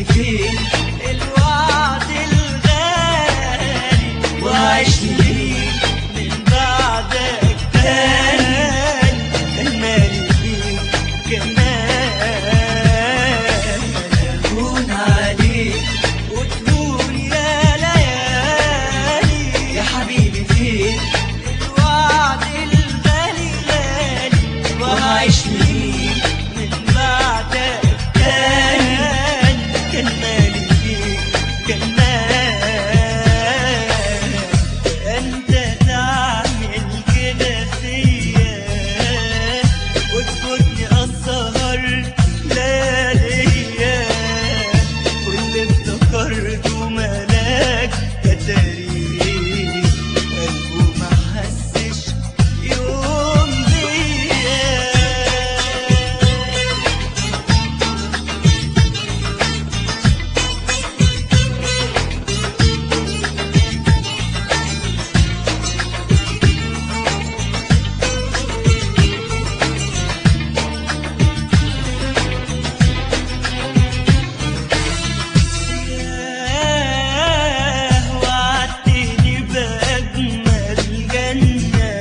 حبيبي فين الوعد الغالي وعشني ليه من بعدك تاني كان مالي بيك كمان هون عليك وتقول يا ليالي يا حبيبي فين الوعد الغالي غالي وعشني ليه من بعدك تاني كان مالي بيك كمان انت تعمل كده فيا وتفوتني اسهر لياليا واللي افتكرته ملاك كتاريخ قلبه ما حسش يوم بيا ياه وعدتني بأجمل جنة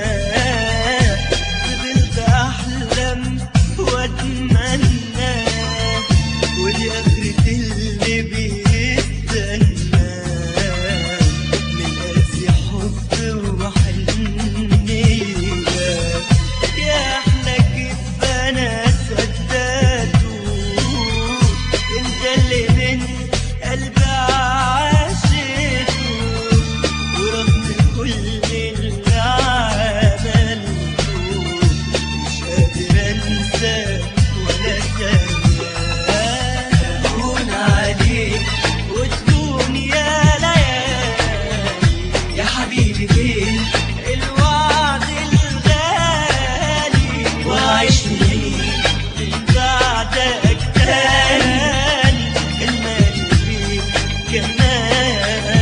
فضلت أحلم وأتمنى ودي آخرة اللي بيستنى من قاسي حب وحنية يا أحلى كيف أنا صدقته انت اللي من قلبي عاشته ورغم كل اللي عملته مش قادر انسى ولا ثانية هون عليك وتكون يا ليالي يا حبيبي فين الوعد الغالي وعشني ليه من بعدك تاني المالي بيك كمان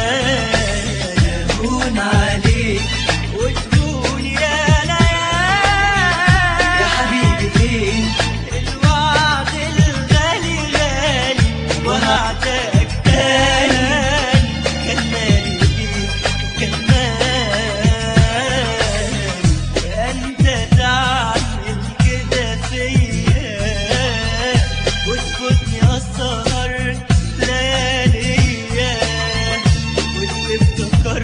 هون عليك وتقول يا ليالي يا حبيبي فين الوعد الغالي غالي وعدك تاني كان مالي بيك كمان انت تعمل كده فيا وتفوتني اسهر لياليا واللي افتكرته